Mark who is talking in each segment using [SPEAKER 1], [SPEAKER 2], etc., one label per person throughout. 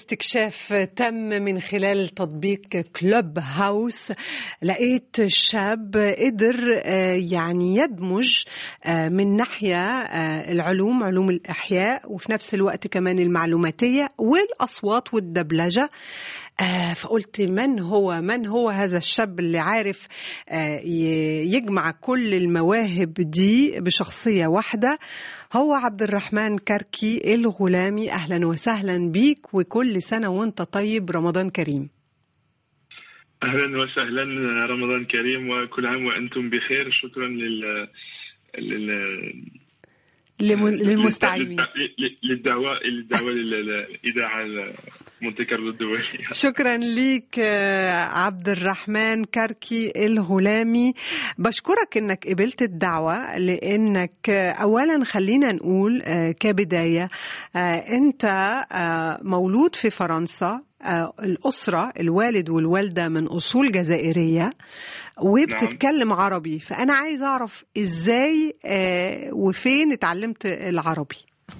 [SPEAKER 1] استكشاف تم من خلال تطبيق كلوب هاوس لقيت شاب قدر يعني يدمج من ناحية العلوم علوم الإحياء وفي نفس الوقت كمان المعلوماتية والأصوات والدبلجة فقلت من هو من هو هذا الشاب اللي عارف يجمع كل المواهب دي بشخصية واحدة هو عبد الرحمن كركي الغلامي أهلا وسهلا بيك وكل سنة وانت طيب رمضان كريم
[SPEAKER 2] أهلا وسهلا رمضان كريم وكل عام وأنتم بخير شكرا لل, لل...
[SPEAKER 1] للمستعينين
[SPEAKER 2] للدعوة للدعوة للإذاعة مونتي كارلو الدولية
[SPEAKER 1] شكرا ليك عبد الرحمن كركي الهلامي بشكرك انك قبلت الدعوة لانك اولا خلينا نقول كبداية انت مولود في فرنسا الأسرة الوالد والوالدة من أصول جزائرية وبتتكلم نعم. عربي فأنا عايز أعرف إزاي وفين اتعلمت العربي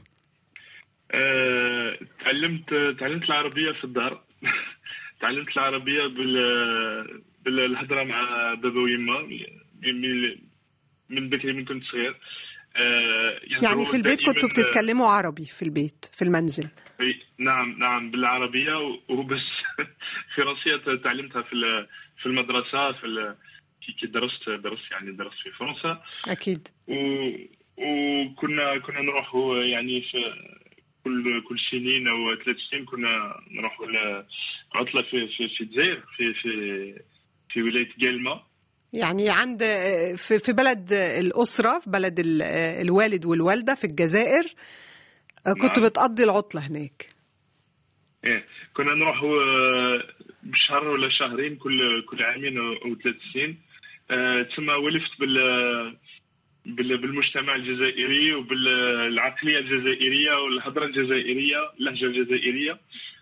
[SPEAKER 2] أه، تعلمت تعلمت العربية في الدار تعلمت العربية بال بالهضرة مع بابا ويما من من بكري من كنت صغير
[SPEAKER 1] أه يعني في البيت كنتوا بتتكلموا عربي في البيت في المنزل
[SPEAKER 2] نعم نعم بالعربيه وبس فرنسيه تعلمتها في في المدرسه في كي درست درست يعني درست في فرنسا
[SPEAKER 1] اكيد
[SPEAKER 2] و وكنا كنا نروحوا يعني في كل كل سنين او ثلاث سنين كنا نروحوا عطله في في في الجزائر في في في ولايه جالما
[SPEAKER 1] يعني عند في في بلد الاسره في بلد الوالد والوالده في الجزائر كنت نعم. بتقضي العطلة هناك
[SPEAKER 2] ايه كنا نروح بشهر ولا شهرين كل كل عامين او ثلاث سنين أه ثم ولفت بال بالمجتمع الجزائري وبالعقليه الجزائريه والهضره الجزائريه اللهجه الجزائريه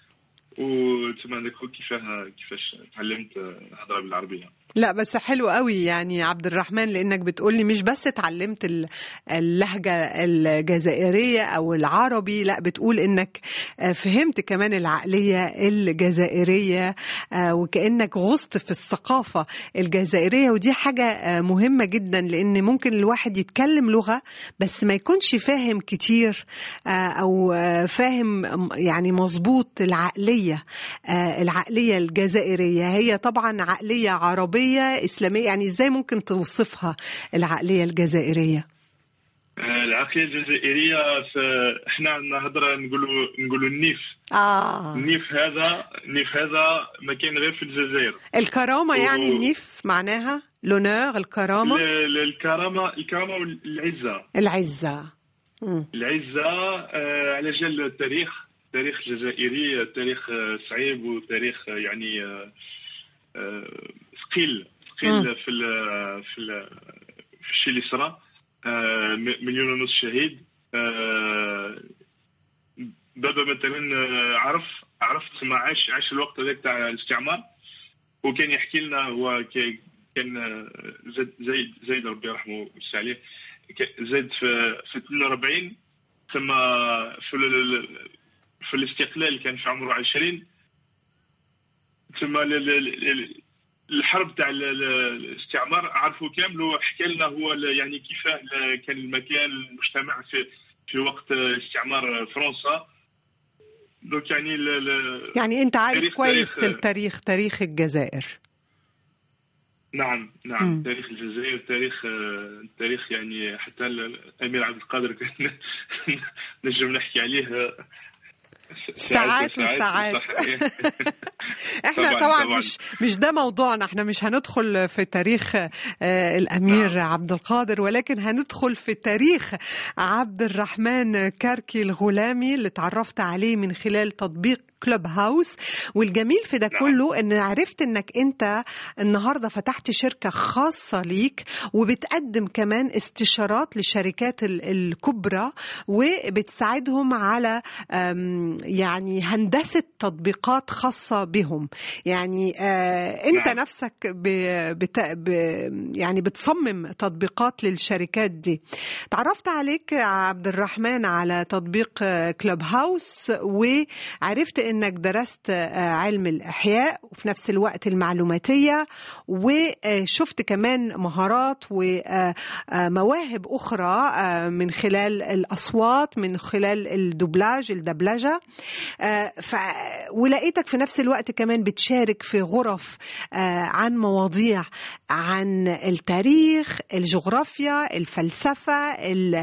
[SPEAKER 2] وثم نذكر كيفاه كيفاش تعلمت الهضره بالعربيه
[SPEAKER 1] لا بس حلو قوي يعني عبد الرحمن لانك بتقولي مش بس اتعلمت اللهجه الجزائريه او العربي لا بتقول انك فهمت كمان العقليه الجزائريه وكانك غصت في الثقافه الجزائريه ودي حاجه مهمه جدا لان ممكن الواحد يتكلم لغه بس ما يكونش فاهم كتير او فاهم يعني مظبوط العقليه العقليه الجزائريه هي طبعا عقليه عربيه عقلية إسلامية يعني إزاي ممكن توصفها العقلية الجزائرية
[SPEAKER 2] العقلية الجزائرية احنا عندنا هضرة نقولوا نقولوا النيف
[SPEAKER 1] آه.
[SPEAKER 2] النيف هذا النيف هذا ما كان غير في الجزائر
[SPEAKER 1] الكرامة و... يعني النيف معناها لونور الكرامة
[SPEAKER 2] الكرامة الكرامة والعزة
[SPEAKER 1] العزة
[SPEAKER 2] م. العزة آه على جال التاريخ التاريخ الجزائري تاريخ صعيب وتاريخ يعني آه ثقيل ثقيل في ال في ال في الشيء اللي صرا مليون ونص شهيد بابا مثلا عرف عرفت ما عاش عاش الوقت هذاك تاع الاستعمار وكان يحكي لنا هو كان زيد زيد زيد ربي يرحمه ويسع عليه زيد في في 42 ثم في في الاستقلال كان في عمره 20 ثم الحرب تاع الاستعمار عرفوا كامل وحكى لنا هو يعني كيفاه كان المكان المجتمع في في وقت استعمار فرنسا دونك يعني
[SPEAKER 1] يعني انت عارف كويس تاريخ التاريخ تاريخ الجزائر
[SPEAKER 2] نعم نعم م. تاريخ الجزائر تاريخ تاريخ يعني حتى الامير عبد القادر كان نجم نحكي عليه
[SPEAKER 1] ساعات وساعات احنا طبعا, طبعا, طبعا مش مش ده موضوعنا احنا مش هندخل في تاريخ الامير نعم. عبد القادر ولكن هندخل في تاريخ عبد الرحمن كركي الغلامي اللي تعرفت عليه من خلال تطبيق كلوب هاوس والجميل في ده كله ان عرفت انك انت النهارده فتحت شركه خاصه ليك وبتقدم كمان استشارات للشركات الكبرى وبتساعدهم على يعني هندسه تطبيقات خاصه بهم يعني انت
[SPEAKER 2] نعم.
[SPEAKER 1] نفسك بت يعني بتصمم تطبيقات للشركات دي تعرفت عليك عبد الرحمن على تطبيق كلوب هاوس وعرفت ان انك درست علم الاحياء وفي نفس الوقت المعلوماتيه وشفت كمان مهارات ومواهب اخرى من خلال الاصوات من خلال الدبلاج الدبلجه ف ولقيتك في نفس الوقت كمان بتشارك في غرف عن مواضيع عن التاريخ الجغرافيا الفلسفه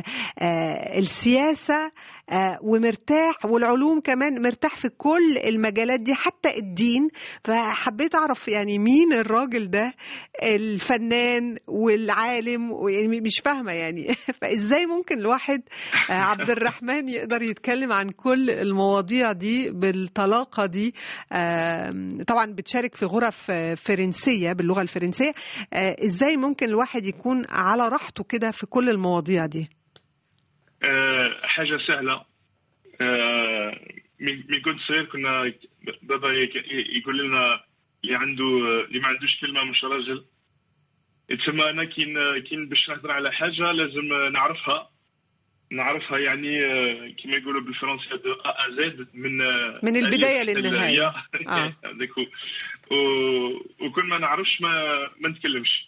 [SPEAKER 1] السياسه ومرتاح والعلوم كمان مرتاح في كل المجالات دي حتى الدين فحبيت اعرف يعني مين الراجل ده الفنان والعالم يعني مش فاهمه يعني فازاي ممكن الواحد عبد الرحمن يقدر يتكلم عن كل المواضيع دي بالطلاقه دي طبعا بتشارك في غرف فرنسيه باللغه الفرنسيه ازاي ممكن الواحد يكون على راحته كده في كل المواضيع دي
[SPEAKER 2] أه حاجه سهله أه من كنت صغير كنا بابا يقول لنا اللي عنده اللي ما عندوش كلمه مش راجل تسمى انا كين كين باش نهضر على حاجه لازم نعرفها نعرفها يعني كما يقولوا بالفرنسيه دو ا زد من
[SPEAKER 1] من البدايه للنهايه
[SPEAKER 2] آه. وكل ما نعرفش ما ما نتكلمش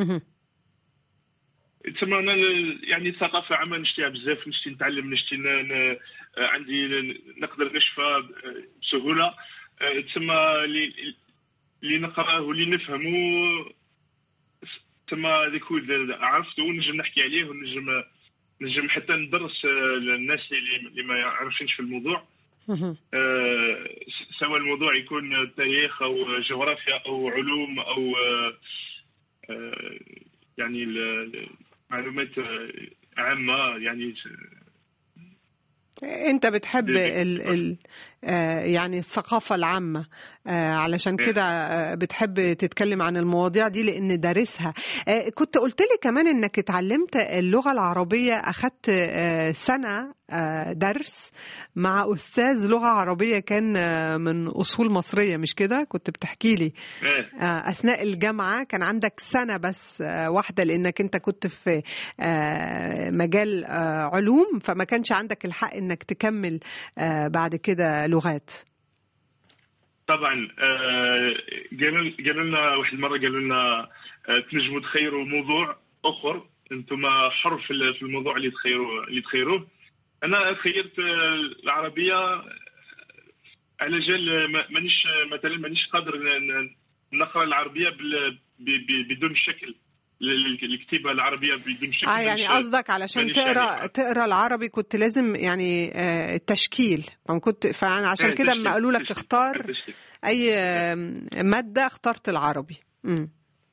[SPEAKER 2] تسمى انا يعني الثقافه عامه نشتيها بزاف نشتي نتعلم نشتي عندي نقدر نشفى بسهوله تسمى اللي نقراه واللي نفهمه تسمى هذاك عرفته ونجم نحكي عليه ونجم نجم حتى ندرس الناس اللي ما يعرفينش في الموضوع سواء الموضوع يكون تاريخ او جغرافيا او علوم او يعني معلومات عامه يعني
[SPEAKER 1] انت بتحب ال ال يعني الثقافة العامة علشان كده بتحب تتكلم عن المواضيع دي لأن دارسها كنت قلت لي كمان إنك اتعلمت اللغة العربية أخدت سنة درس مع أستاذ لغة عربية كان من أصول مصرية مش كده كنت بتحكي لي أثناء الجامعة كان عندك سنة بس واحدة لأنك أنت كنت في مجال علوم فما كانش عندك الحق إنك تكمل بعد كده لغات
[SPEAKER 2] طبعا قالوا قالوا لنا واحد المره قالوا لنا تنجموا تخيروا موضوع اخر انتم حر في الموضوع اللي تخيروا اللي تخيروه انا خيرت العربيه على جال مانيش مثلا مانيش قادر نقرا العربيه بدون شكل الكتيبه العربيه بدون شكل
[SPEAKER 1] اه يعني قصدك علشان تقرا يعني. تقرا العربي كنت لازم يعني التشكيل كنت فعشان كده لما قالوا لك اختار اي ماده اخترت العربي امم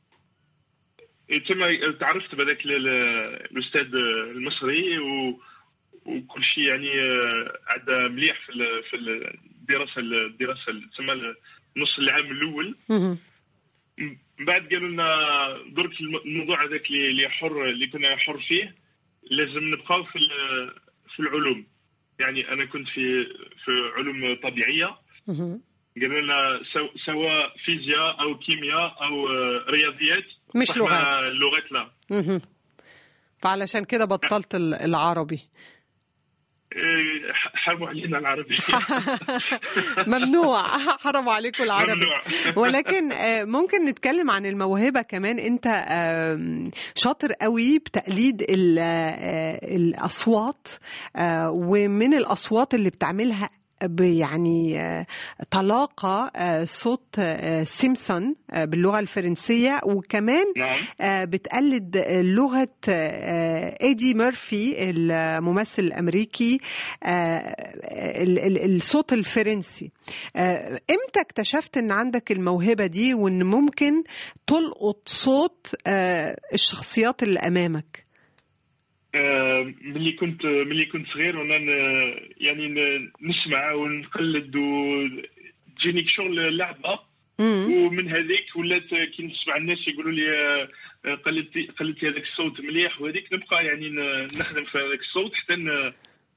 [SPEAKER 2] ثم تعرفت بهذاك الاستاذ المصري و وكل شيء يعني عندها مليح في في الدراسه الدراسه تسمى النص العام الاول من بعد قالوا لنا درك الموضوع هذاك اللي حر اللي كنا حر فيه لازم نبقاو في في العلوم يعني انا كنت في في علوم طبيعيه قالوا لنا سواء فيزياء او كيمياء او رياضيات
[SPEAKER 1] مش لغات
[SPEAKER 2] اللغات لا
[SPEAKER 1] فعلشان كده بطلت العربي
[SPEAKER 2] حرموا علينا العربي
[SPEAKER 1] ممنوع حرموا عليكم العربي ممنوع. ولكن ممكن نتكلم عن الموهبة كمان انت شاطر قوي بتقليد الأصوات ومن الأصوات اللي بتعملها يعني طلاقة صوت سيمسون باللغة الفرنسية وكمان
[SPEAKER 2] نعم.
[SPEAKER 1] بتقلد لغة ايدي ميرفي الممثل الأمريكي الصوت الفرنسي امتى اكتشفت ان عندك الموهبة دي وان ممكن تلقط صوت الشخصيات اللي أمامك
[SPEAKER 2] ملي كنت ملي كنت صغير وانا يعني نسمع ونقلد وتجيني شغل لعبه ومن هذيك ولات كي نسمع الناس يقولوا لي قلدتي قلدتي هذاك الصوت مليح وهذيك نبقى يعني نخدم في هذاك الصوت حتى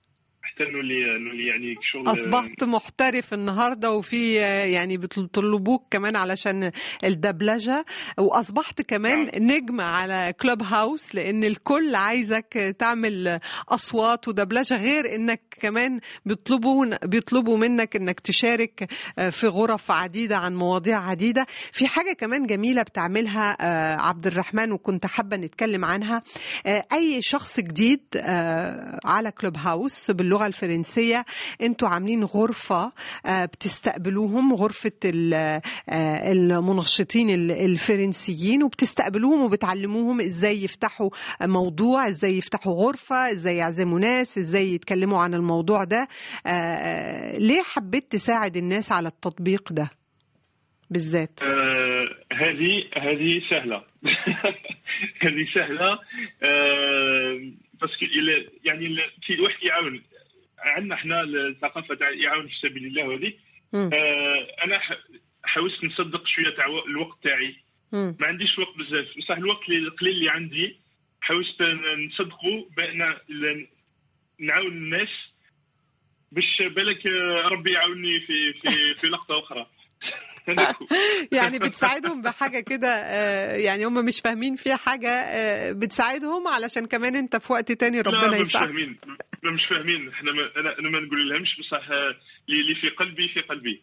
[SPEAKER 2] حتى نولي نولي يعني
[SPEAKER 1] شغل اصبحت محترف النهارده وفي يعني بيطلبوك كمان علشان الدبلجه واصبحت كمان نعم. نجم على كلوب هاوس لان الكل عايزك تعمل اصوات ودبلجه غير انك كمان بيطلبوا بيطلبوا منك انك تشارك في غرف عديده عن مواضيع عديده في حاجه كمان جميله بتعملها عبد الرحمن وكنت حابه نتكلم عنها اي شخص جديد على كلوب هاوس باللغه الفرنسيه انتوا عاملين غرفه بتستقبلوهم غرفه المنشطين الفرنسيين وبتستقبلوهم وبتعلموهم ازاي يفتحوا موضوع ازاي يفتحوا غرفه ازاي يعزموا ناس ازاي يتكلموا عن الموضوع ده ليه حبيت تساعد الناس على التطبيق ده بالذات
[SPEAKER 2] هذه آه هذه سهله هذه سهله آه باسكو يعني في الواحد يعاون عندنا احنا الثقافه تاع يعاون في سبيل الله وهذيك آه انا حاولت نصدق شويه تاع الوقت تاعي ما عنديش وقت بزاف بصح الوقت القليل اللي عندي حاولت نصدقه بان نعاون الناس باش بالك ربي يعاوني في في في لقطه اخرى
[SPEAKER 1] يعني بتساعدهم بحاجه كده يعني هم مش فاهمين فيها حاجه بتساعدهم علشان كمان انت في وقت تاني ربنا
[SPEAKER 2] يساعدك مش فاهمين مش فاهمين احنا ما انا انا ما نقول لهمش بصح اللي في قلبي في قلبي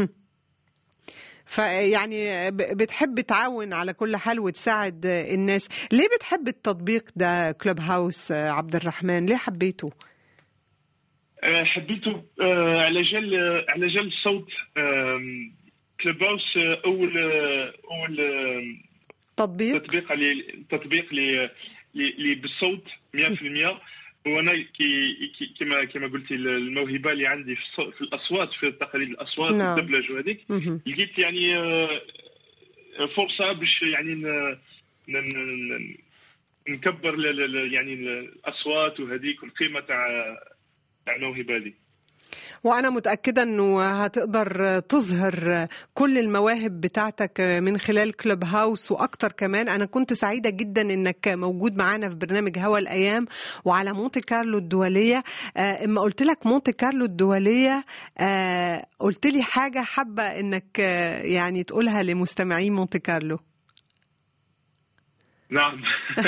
[SPEAKER 1] فيعني بتحب تعاون على كل حال وتساعد الناس ليه بتحب التطبيق ده كلوب هاوس عبد الرحمن ليه حبيته
[SPEAKER 2] حبيته على جال على جال الصوت كلوب هاوس اول اول
[SPEAKER 1] تطبيق
[SPEAKER 2] تطبيق اللي تطبيق اللي اللي بالصوت 100% وانا كي كما كما قلتي الموهبه اللي عندي في, في الاصوات في تقليد الاصوات no. الدبلج وهذيك لقيت يعني فرصه باش يعني نكبر يعني الاصوات وهذيك والقيمه تاع تاع الموهبه هذه
[SPEAKER 1] وأنا متأكدة أنه هتقدر تظهر كل المواهب بتاعتك من خلال كلوب هاوس وأكتر كمان أنا كنت سعيدة جدا أنك موجود معانا في برنامج هوا الأيام وعلى مونتي كارلو الدولية اما قلت لك مونتي كارلو الدولية قلت لي حاجة حابة أنك يعني تقولها لمستمعين مونتي كارلو
[SPEAKER 2] نعم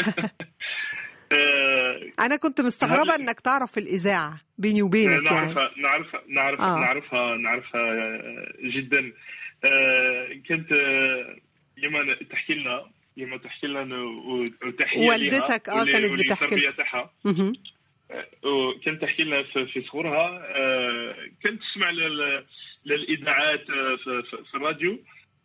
[SPEAKER 1] انا كنت مستغربه انك تعرف الاذاعه بيني وبينك
[SPEAKER 2] نعرفها يعني. نعرفها نعرفها آه. نعرفها نعرفها جدا كنت يما تحكي لنا يما تحكي لنا وتحيه
[SPEAKER 1] والدتك اه كانت بتحكي
[SPEAKER 2] لنا تاعها وكانت تحكي لنا في صغرها كانت تسمع للاذاعات في الراديو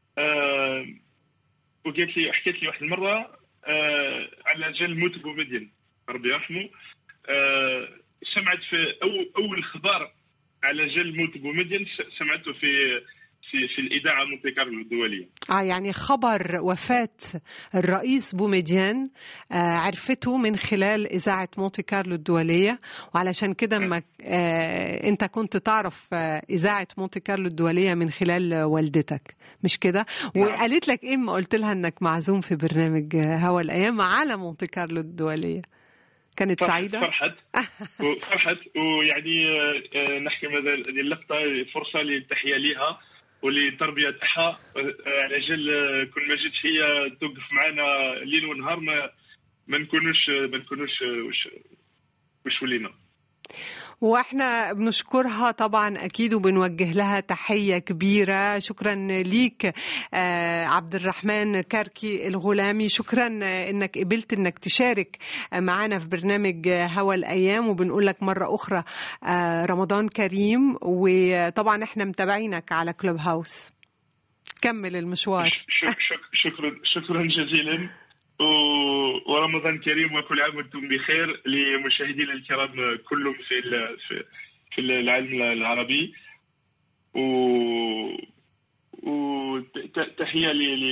[SPEAKER 2] وقالت لي حكيت لي واحد المره آه على جال موت بومدين ربي يرحمه آه سمعت في أول, أول خبر على جال موت بومدين سمعته في في في الاذاعه مونتي كارلو الدوليه.
[SPEAKER 1] اه يعني خبر وفاه الرئيس بوميديان آه عرفته من خلال اذاعه مونتي كارلو الدوليه وعلشان كده ما آه انت كنت تعرف آه اذاعه مونتي كارلو الدوليه من خلال والدتك مش كده؟ وقالت لك ايه ما قلت لها انك معزوم في برنامج هوا الايام على مونتي كارلو الدوليه؟ كانت
[SPEAKER 2] فرحت
[SPEAKER 1] سعيده
[SPEAKER 2] فرحت فرحت ويعني نحكي هذه اللقطه فرصه للتحيه لها وللتربيه تاعها على جال كل ما جيت هي توقف معنا ليل ونهار ما ما نكونوش ما نكونوش وش وش ولينا
[SPEAKER 1] واحنا بنشكرها طبعا اكيد وبنوجه لها تحيه كبيره شكرا ليك عبد الرحمن كركي الغلامي شكرا انك قبلت انك تشارك معنا في برنامج هوا الايام وبنقول لك مره اخرى رمضان كريم وطبعا احنا متابعينك على كلوب هاوس كمل المشوار
[SPEAKER 2] شكرا شكرا جزيلا ورمضان كريم وكل عام وانتم بخير لمشاهدينا الكرام كلهم في في العالم العربي و وتحيه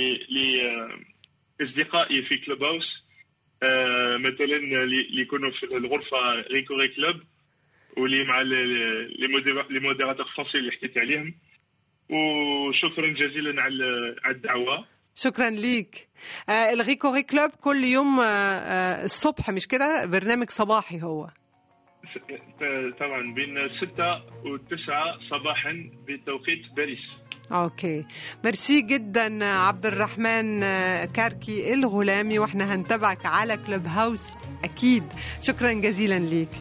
[SPEAKER 2] لاصدقائي في كلوب هاوس مثلا اللي يكونوا في الغرفه ريكوري كلوب واللي مع لي موديراتور فرونسي اللي حكيت عليهم وشكرا جزيلا على الدعوه
[SPEAKER 1] شكرا ليك آه الغيكوري كلوب كل يوم آه الصبح مش كده برنامج صباحي هو
[SPEAKER 2] طبعا بين 6 و 9 صباحا بتوقيت باريس
[SPEAKER 1] اوكي ميرسي جدا عبد الرحمن كاركي الغلامي واحنا هنتابعك على كلوب هاوس اكيد شكرا جزيلا ليك